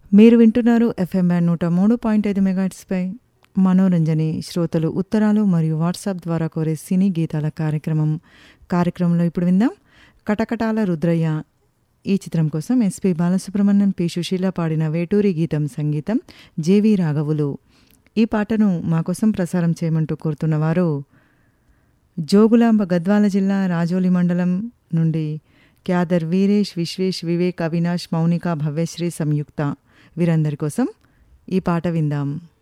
మీరు వింటున్నారు FM band నూట మూడు పాయింట్ ఐదు మెగాట్స్పై మనోరంజని శ్రోతలు ఉత్తరాలు మరియు వాట్సాప్ ద్వారా కోరే సినీ గీతాల కార్యక్రమం కార్యక్రమంలో ఇప్పుడు విందాం కటకటాల రుద్రయ్య ఈ చిత్రం కోసం ఎస్పి బాలసుబ్రహ్మణ్యం పి సుశీల పాడిన వేటూరి గీతం సంగీతం జేవి రాఘవులు ఈ పాటను మా కోసం ప్రసారం చేయమంటూ కోరుతున్నవారు జోగులాంబ గద్వాల జిల్లా రాజోలి మండలం నుండి క్యాదర్ వీరేష్ విశ్వేష్ వివేక్ అవినాష్ మౌనిక భవ్యశ్రీ సంయుక్త వీరందరి కోసం ఈ పాట విందాం